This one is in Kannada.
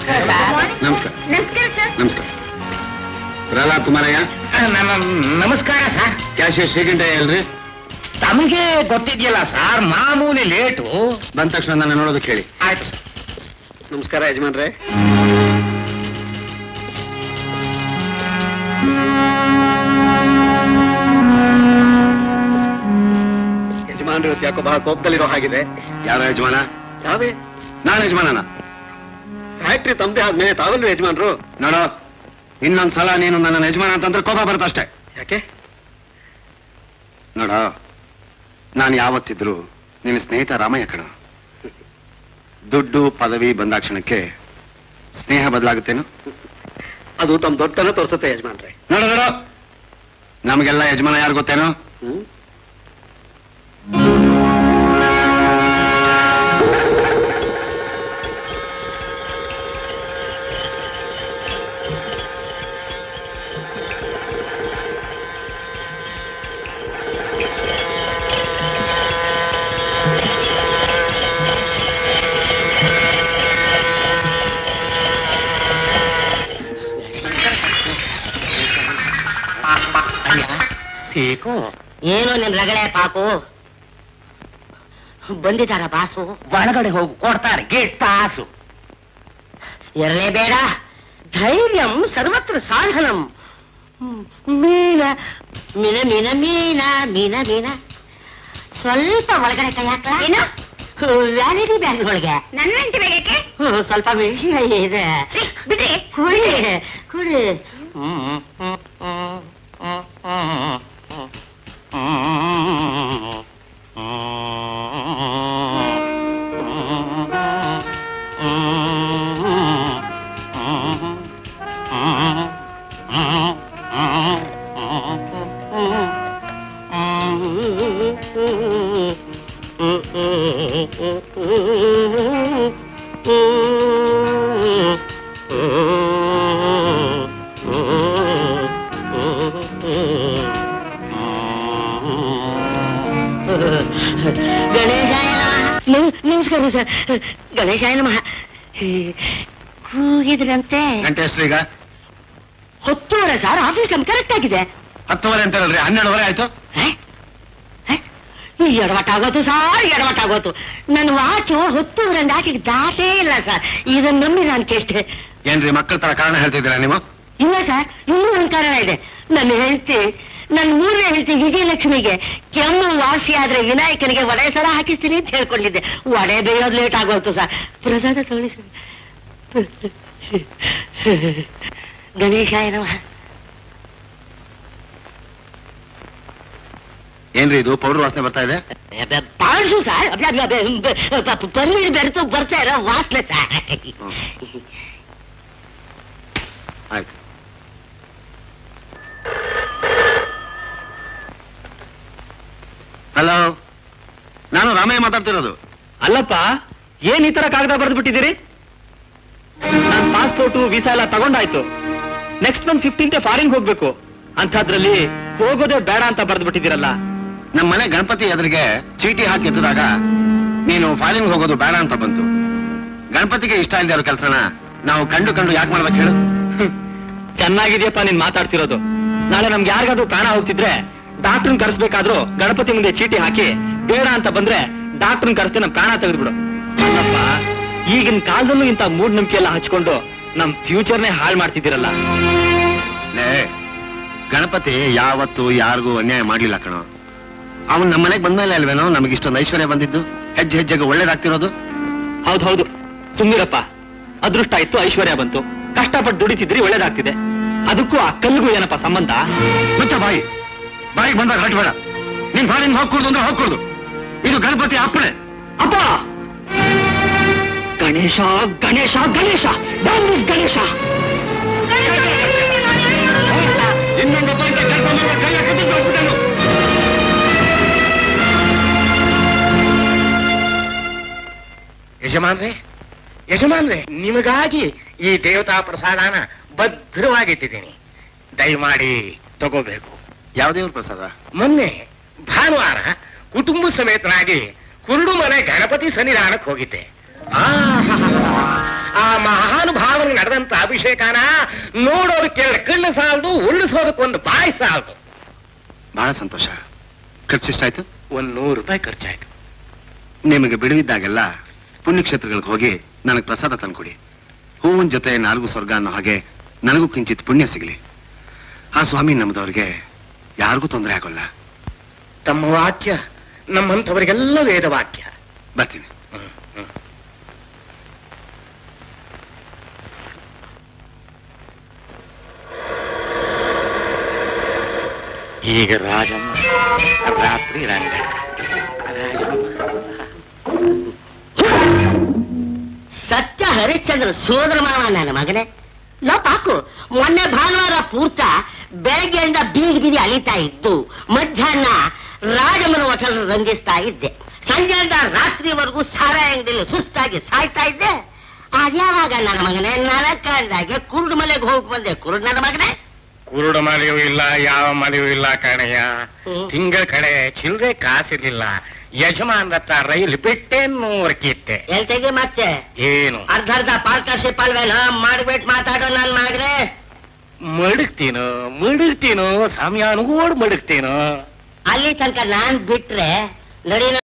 ನಮಸ್ಕಾರ ನಮಸ್ಕಾರ ನಮಸ್ಕಾರ ಸರ್ ನಮಸ್ಕಾರ ಪ್ರಹ್ಲಾದ್ ಕುಮಾರಯ್ಯ ನಮಸ್ಕಾರ ಸರ್ ಕ್ಯಾಶಿಯರ್ ಶ್ರೀಕಂಠಯ್ಯ ಅಲ್ರಿ ತಮಗೆ ಗೊತ್ತಿದ್ಯಲ್ಲ ಸರ್ ಮಾಮೂಲಿ ಲೇಟು ಬಂದ ತಕ್ಷಣ ನನ್ನ ನೋಡೋದಕ್ಕೆ ಹೇಳಿ ಆಯ್ತು ಸರ್ ನಮಸ್ಕಾರ ಯಜಮಾನ್ರೆ ಯಜಮಾನ್ರು ಇವತ್ತು ಯಾಕೋ ಬಹಳ ಕೋಪದಲ್ಲಿರೋ ಹಾಗಿದೆ ಯಾರ ಯಜಮಾನ ಯಾವೇ ನಾನು ಯಜಮಾನನ ಫ್ಯಾಕ್ಟ್ರಿ ತಮ್ಮದೇ ಆದ್ಮೇಲೆ ತಾವಲ್ವ ಯಜಮಾನ್ರು ನೋಡೋ ಇನ್ನೊಂದ್ ಸಲ ನೀನು ನನ್ನ ಯಜಮಾನ ಅಂತಂದ್ರೆ ಕೋಪ ಬರುತ್ತಷ್ಟೇ ಯಾಕೆ ನೋಡೋ ನಾನು ಯಾವತ್ತಿದ್ರು ನಿನ್ನ ಸ್ನೇಹಿತ ರಾಮಯ್ಯ ಕಣ ದುಡ್ಡು ಪದವಿ ಬಂದಾಕ್ಷಣಕ್ಕೆ ಸ್ನೇಹ ಬದಲಾಗುತ್ತೇನು ಅದು ತಮ್ಮ ದೊಡ್ಡತನ ತೋರಿಸುತ್ತೆ ಯಜಮಾನ್ರೆ ನೋಡ ನೋಡ ನಮಗೆಲ್ಲ ಯಜಮಾನ ಯಾರು ಗೊತ್ತೇನು ಬೇಕು ಏನು ನಿನ್ ರಗಳೆ ಪಾಕು ಬಂದಿದ್ದಾರ ಬಾಸು ಒಳಗಡೆ ಹೋಗು ಕೊಡ್ತಾರೆ ಗೇಟ್ ಪಾಸು ಇರಲೇಬೇಡ ಧೈರ್ಯಂ ಸರ್ವತ್ರ ಸಾಧನಂ ಮೀನ ಮೀನ ಮೀನ ಮೀನ ಮೀನ ಮೀನ ಸ್ವಲ್ಪ ಒಳಗಡೆ ಕೈ ಹಾಕ್ಲಾ ಏನು ವ್ಯಾನಿಟಿ ಬ್ಯಾಗ್ ಒಳಗೆ ನನ್ನ ಹೆಂಡತಿ ಬೇಗಕ್ಕೆ ಹ್ಮ್, ಸ್ವಲ್ಪ ವಿಷಯ ಇದೆ ಬಿಡ್ರಿ ಕುಡಿ ಕುಡಿ ಗಣೇಶಾಯ ನಮಃ ನಮಸ್ಕಾರ ಸರ್ ಗಣೇಶಾಯ ನಮಃ ಕೂಗಿದ್ರಂತೆ ಗಂಟೆ ಎಷ್ಟು ಈಗ ಹೊತ್ತುವರೆ ಸರ್ ಆಫೀಸ್ ಟೈಮ್ ಕರೆಕ್ಟ್ ಆಗಿದೆ ಹತ್ತುವರೆ ಅಂತ ಹೇಳಲ್ರಿ ಹನ್ನೆರಡುವರೆ ಆಯ್ತು ಹೇ? ಹೇ? ಈ ಎಡವಟ್ಟಾಗೋತು ಸಾರ್ ಎಡವಟ್ಟಾಗೋತು ನನ್ನ ವಾಚು ಹೊತ್ತುವರೆಂದು ಹಾಕಿ ದಾಟೇ ಇಲ್ಲ ಸರ್ ಇದನ್ನ ನಂಬಿ ನಾನು ಕೇಳ್ತೆ ಏನ್ರಿ ಮಕ್ಕಳ ತರ ಕಾರಣ ಹೇಳ್ತಿದ್ದೀರಾ ನೀವು ಇಲ್ಲ ಸರ್ ಇನ್ನೂ ಒಂದು ಕಾರಣ ಇದೆ ನನ್ನ ಹೆಂಡತಿ ನನ್ನ ಮೂರನೇ ಹೆಂಡತಿ ವಿಜಯಲಕ್ಷ್ಮಿಗೆ ಕೆಮ್ಮು ವಾಸಿ ಆದ್ರೆ ವಿನಾಯಕನಿಗೆ ವಡೆ ಸರ ಹಾಕಿಸ್ತೀನಿ ಅಂತ ಹೇಳ್ಕೊಂಡಿದ್ದೆ ವಡೆ ಬೇಯೋದು ಲೇಟ್ ಆಗೋಯ್ತು ಸರ್ ಪ್ರಸಾದ ತಗೊಳ್ಳಿ ಸರ್ ಗಣೇಶಾಯ ನಮಃ ಏನ್ರಿ ಇದು ಪೌಡರ್ ವಾಸನೆ ಬರ್ತಾ ಇದೆ ಪಾಲ್ಸು ಸರ್ ಪನ್ನೀರ್ ಬೆರೆತು ಬರ್ತಾ ಇರೋ ವಾಸನೆ ಸರ್ ಆಯ್ತು ಹಲೋ ನಾನು ರಾಮಯ್ಯ ಮಾತಾಡ್ತಿರೋದು ಅಲ್ಲಪ್ಪ ಏನ್ ಈ ತರ ಕಾಗದ ಬರೆದು ಬಿಟ್ಟಿದ್ದೀರಿ ನಾನ್ ಪಾಸ್ಪೋರ್ಟು ವೀಸಾ ಎಲ್ಲ ತಗೊಂಡಾಯ್ತು ನೆಕ್ಸ್ಟ್ ಮಂತ್ ಫಿಫ್ಟೀನ್ತೆ ಫಾರಿನ್ ಹೋಗ್ಬೇಕು ಅಂಥದ್ರಲ್ಲಿ ಹೋಗೋದೇ ಬೇಡ ಅಂತ ಬರೆದು ಬಿಟ್ಟಿದ್ದೀರಲ್ಲ ನಮ್ಮ ಮನೆ ಗಣಪತಿ ಎದುರಿಗೆ ಚೀಟಿ ಹಾಕಿ ಎತ್ತಿದಾಗ ನೀನು ಫಾರಿನ್ ಹೋಗೋದು ಬೇಡ ಅಂತ ಬಂತು ಗಣಪತಿಗೆ ಇಷ್ಟ ಇಲ್ಲದೆ ಇರೋ ಕೆಲಸನ ನಾವು ಕಂಡು ಕಂಡು ಯಾಕೆ ಮಾಡ್ಬೇಕು ಹೇಳು ಚೆನ್ನಾಗಿದೆಯಪ್ಪ ನೀನ್ ಮಾತಾಡ್ತಿರೋದು ನಾಳೆ ನಮ್ಗೆ ಯಾರಿಗಾದ್ರೂ ಪ್ರಾಣ ಹೋಗ್ತಿದ್ರೆ ಡಾಕ್ಟರ್ನ್ ಕರೆಸ್ಬೇಕಾದ್ರೂ ಗಣಪತಿ ಮುಂದೆ ಚೀಟಿ ಹಾಕಿ ಬೇಡ ಅಂತ ಬಂದ್ರೆ ಡಾಕ್ಟರ್ನ್ ಕರೆಸ್ತೆ ನಮ್ ಪ್ರಾಣ ತೆಗೆದ್ಬಿಡು ಅಲ್ಲಪ್ಪ ಈಗಿನ ಕಾಲದಲ್ಲೂ ಇಂಥ ಮೂಢನಂಬಿಕೆ ಎಲ್ಲ ಹಚ್ಕೊಂಡು ನಮ್ ಫ್ಯೂಚರ್ನೇ ಹಾಳು ಮಾಡ್ತಿದ್ದೀರಲ್ಲ ಲೇ ಗಣಪತಿ ಯಾವತ್ತು ಯಾರಿಗೂ ಅನ್ಯಾಯ ಮಾಡ್ಲಿಲ್ಲ ಕಣೋ ಅವನ್ ನಮ್ಮ ಮನೆಗೆ ಬಂದ್ಮೇಲೆ ಅಲ್ವೇನೋ ನಮಗೆ ಇಷ್ಟೊಂದು ಐಶ್ವರ್ಯ ಬಂದಿದ್ದು ಹೆಜ್ಜೆ ಹೆಜ್ಜೆಗೆ ಒಳ್ಳೇದಾಗ್ತಿರೋದು ಹೌದು ಹೌದು ಸುಮ್ನಿರಪ್ಪ ಅದೃಷ್ಟ ಇತ್ತು ಐಶ್ವರ್ಯ ಬಂತು ಕಷ್ಟಪಟ್ಟು ದುಡಿತಿದ್ರಿ ಒಳ್ಳೇದಾಗ್ತಿದೆ ಅದಕ್ಕೂ ಆ ಕಲ್ಲಿಗೂ ಏನಪ್ಪ ಸಂಬಂಧ ಮುಚ್ಚ ಬಾಯಿ ಬಾಯಿಗೆ ಬಂದಾಗ ಹಟ್ಬೇಡ ನೀನ್ ಫಾರಿನ್ ಹೋಗ್ಕೂಡ್ದು ಅಂದ್ರೆ ಹೋಗ್ಕೂಡ್ದು ಇದು ಗಣಪತಿ ಅಪ್ಪಣೆ ಅಪ್ಪ ಗಣೇಶ ಗಣೇಶ ಗಣೇಶ Down with ಗಣೇಶ ಇನ್ನೊಂದು ಅಪಾಯಿಂಟ್ ಕರ್ಕೊಂಡ್ಬಂದ್ರೆ ಕೈಯ ಕಟ್ಟಿದ್ದು ಹೋಗ್ಬಿಟ್ಟೆನು. ಯಜಮಾನ್ರೆ ಯಜಮಾನ್ರೆ ನಿಮಗಾಗಿ ಈ ದೇವತಾ ಪ್ರಸಾದನ ಭದ್ರವಾಗಿಟ್ಟಿದ್ದೀನಿ ದಯಮಾಡಿ ತಗೋಬೇಕು ಯಾವ ದೇವ್ರ ಪ್ರಸಾದ ಮೊನ್ನೆ ಭಾನುವಾರ ಕುಟುಂಬ ಸಮೇತನಾಗಿ ಕುರುಡು ಮನೆ ಗಣಪತಿ ಸನ್ನಿಧಾನಕ್ಕೆ ಹೋಗಿದ್ದೆ ಆಹಾಹಾಹಾ. ಆ ಮಹಾನುಭಾವ ನಡೆದಂತ ಅಭಿಷೇಕನ ನೋಡೋದಕ್ಕೆ ಎರಡು ಕಣ್ಣು ಸಾಲದು ಉರುಳಿಸೋದಕ್ಕೊಂದು ಬಾಯಿ ಸಾಲದು ಬಹಳ ಸಂತೋಷ ಖರ್ಚಿಷ್ಟಾಯ್ತು ಒಂದ್ ನೂರು ರೂಪಾಯಿ ಖರ್ಚಾಯ್ತು ನಿಮಗೆ ಬಿಡುವಿದ್ದಾಗೆಲ್ಲ ಪುಣ್ಯಕ್ಷೇತ್ರಗಳಿಗೆ ಹೋಗಿ ನನಗೆ ಪ್ರಸಾದ ತಂದ್ಕೊಡಿ ಹೂವಿನ ಜೊತೆ ನಾಲ್ಕು ಸ್ವರ್ಗ ಅನ್ನೋ ಹಾಗೆ ನನಗೂ ಕಿಂಚಿತ್ ಪುಣ್ಯ ಸಿಗಲಿ ಆ ಸ್ವಾಮಿ ನಮ್ಮದವ್ರಿಗೆ ಯಾರಿಗೂ ತೊಂದರೆ ಆಗೋಲ್ಲ ತಮ್ಮ ವಾಕ್ಯ ನಮ್ಮಂಥವರಿಗೆಲ್ಲ ವೇದ ವಾಕ್ಯ ಬರ್ತೀನಿ ಹ್ಮ್, ಹ್ಮ್. ಈಗ ರಾಜಮ್ಮ ರಾತ್ರಿ ರಂಗ ಸತ್ಯ ಹರಿಶ್ಚಂದ್ರ ಸೋದರ ಮಾವ ನನ್ನ ಮಗನೇ ಲೋ ಪಾಕು ಮೊನ್ನೆ ಭಾನುವಾರ ಪೂರ್ತ ಬೆಳಗ್ಗೆಯಿಂದ ಬೀದಿ ಬೀದಿ ಅಲಿತಾ ಇದ್ದು ಮಧ್ಯಾಹ್ನ ರಾಜಮ್ಮನ ಹೋಟೆಲ್ ರಂಗಿಸ್ತಾ ಇದ್ದೆ ಸಂಜೆಯಿಂದ ರಾತ್ರಿವರೆಗೂ ಸಾರಾಯಣದಲ್ಲಿ ಸುಸ್ತಾಗಿ ಸಾಯ್ತಾ ಇದ್ದೆ ಅದ್ಯಾವಾಗ ನನ್ನ ಮಗನೇ ನನ್ನ ಕಂಡಾಗೆ ಕುರುಡು ಮಲೆಗೆ ಹೋಗಿ ಬಂದೆ ಕುರುಡು ನನ್ನ ಮಗನೇ ಕುರುಡು ಮಲೆಯೂ ಇಲ್ಲ ಯಾವ ಮಲೆಯೂ ಇಲ್ಲ ಕಣಯ್ಯ ಹ್ಮ್. ತಿಂಗಳ ಕಡೆ ಚಿಲ್ಲರೆ ಕಾಸಿರ್ಲಿಲ್ಲ ಯಜಮಾನ್ರ ಹತ್ರ ರೈಲು ಬಿಟ್ಟೆ ನೂರು ಕಿತ್ತೆ ಎಲ್ತೆಗೆ ಮತ್ತೆ ಏನು ಅರ್ಧ ಅರ್ಧ ಪಾರ್ಟ್ನರ್ಶಿಪ್ ಅಲ್ವೇನೋ ಮಾಡ್ಬಿಟ್ಟು ಮಾತಾಡೋ ನನ್ನ ಮಗನೇ ಮಡಗ್ತೀನೋ ಮಡಗ್ತೀನೋ ಸಮಯಾನುಗೋಡ್ ಮಡಗ್ತೀನೋ ಅಲ್ಲಿ ತನಕ ನಾನ್ ಬಿಟ್ರೆ ನಡಿ